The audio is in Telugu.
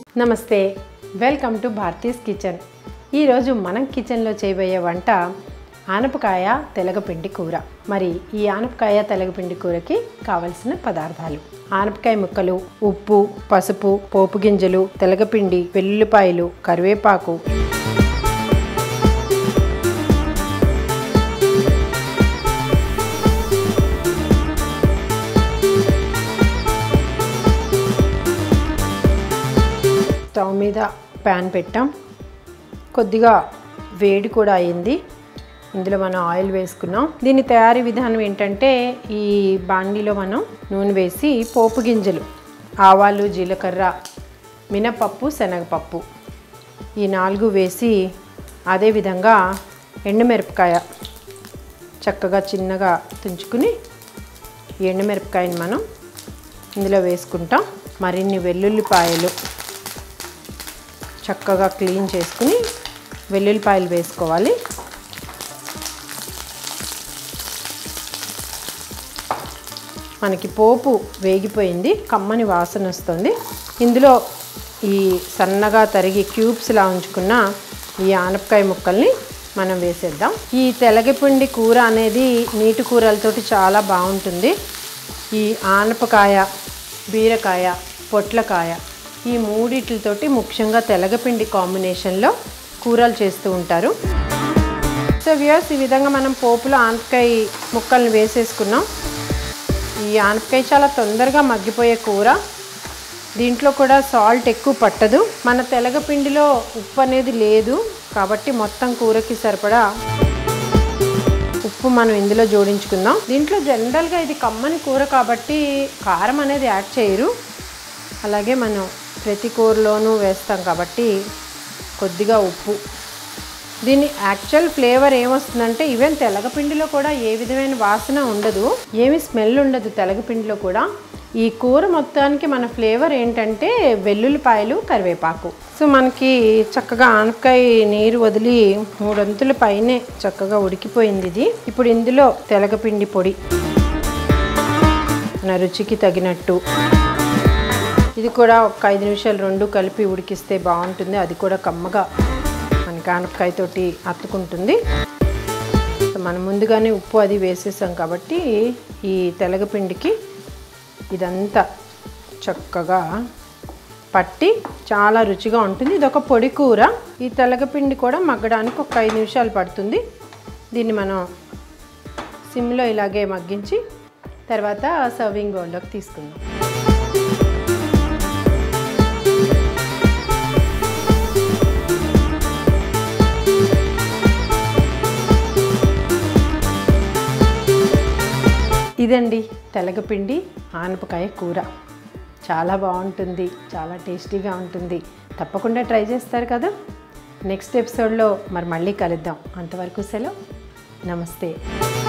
నమస్తే వెల్కమ్ టు భారతీస్ కిచెన్ ఈరోజు మనం కిచెన్లో చేయబోయే వంట ఆనపకాయ తెలగపిండి కూర మరి ఈ ఆనపకాయ తెలగపిండి కూరకి కావలసిన పదార్థాలు ఆనపకాయ ముక్కలు ఉప్పు పసుపు పోపు గింజలు తెలగపిండి వెల్లుల్లిపాయలు కరివేపాకు స్టవ్ మీద ప్యాన్ పెట్టాం కొద్దిగా వేడి కూడా అయింది ఇందులో మనం ఆయిల్ వేసుకున్నాం దీని తయారీ విధానం ఏంటంటే ఈ బాండీలో మనం నూనె వేసి పోపు గింజలు ఆవాలు జీలకర్ర మినపప్పు శనగపప్పు ఈ నాలుగు వేసి అదేవిధంగా ఎండుమిరపకాయ చక్కగా చిన్నగా తుంచుకుని ఈ ఎండుమిరపకాయని మనం ఇందులో వేసుకుంటాం మరిన్ని వెల్లుల్లిపాయలు చక్కగా క్లీన్ చేసుకుని వెల్లుల్లిపాయలు వేసుకోవాలి మనకి పోపు వేగిపోయింది కమ్మని వాసన వస్తుంది ఇందులో ఈ సన్నగా తరిగి క్యూబ్స్లా ఉంచుకున్న ఈ ఆనపకాయ ముక్కల్ని మనం వేసేద్దాం ఈ తెలగపిండి కూర అనేది నీటి కూరలతోటి చాలా బాగుంటుంది ఈ ఆనపకాయ బీరకాయ పొట్లకాయ ఈ మూడిట్లతోటి ముఖ్యంగా తెలగపిండి కాంబినేషన్లో కూరలు చేస్తూ ఉంటారు సో వ్యూస్ ఈ విధంగా మనం పోపులో ఆనపకాయ ముక్కల్ని వేసేసుకున్నాం ఈ ఆనపకాయ చాలా తొందరగా మగ్గిపోయే కూర దీంట్లో కూడా సాల్ట్ ఎక్కువ పట్టదు మన తెలగపిండిలో ఉప్పు అనేది లేదు కాబట్టి మొత్తం కూరకి సరిపడా ఉప్పు మనం ఇందులో జోడించుకుందాం దీంట్లో జనరల్గా ఇది కమ్మని కూర కాబట్టి కారం అనేది యాడ్ చేయరు అలాగే మనం ప్రతి కూరలోనూ వేస్తాం కాబట్టి కొద్దిగా ఉప్పు దీని యాక్చువల్ ఫ్లేవర్ ఏమొస్తుందంటే ఈవెన్ తెలగపిండిలో కూడా ఏ విధమైన వాసన ఉండదు ఏమి స్మెల్ ఉండదు తెలగపిండిలో కూడా ఈ కూర మొత్తానికి మన ఫ్లేవర్ ఏంటంటే వెల్లుల్లిపాయలు కరివేపాకు సో మనకి చక్కగా ఆనపకాయ నీరు వదిలి మూడొంతుల పైనే చక్కగా ఉడికిపోయింది ఇది ఇప్పుడు ఇందులో తెలగపిండి పొడి మన రుచికి తగినట్టు ఇది కూడా ఒక ఐదు నిమిషాలు రెండు కలిపి ఉడికిస్తే బాగుంటుంది అది కూడా కమ్మగా మనకి ఆనపకాయతోటి అత్తుకుంటుంది సో మనం ముందుగానే ఉప్పు అది వేసేసాం కాబట్టి ఈ తెలగపిండికి ఇదంతా చక్కగా పట్టి చాలా రుచిగా ఉంటుంది ఇది ఒక పొడి కూర ఈ తెలగపిండి కూడా మగ్గడానికి ఒక ఐదు నిమిషాలు పడుతుంది దీన్ని మనం సిమ్లో ఇలాగే మగ్గించి తర్వాత సర్వింగ్ బౌల్లోకి తీసుకుందాం ఇదండి తెలగపిండి ఆనపకాయ కూర చాలా బాగుంటుంది చాలా టేస్టీగా ఉంటుంది తప్పకుండా ట్రై చేస్తారు కదా నెక్స్ట్ ఎపిసోడ్లో మరి మళ్ళీ కలుద్దాం అంతవరకు సెలవు నమస్తే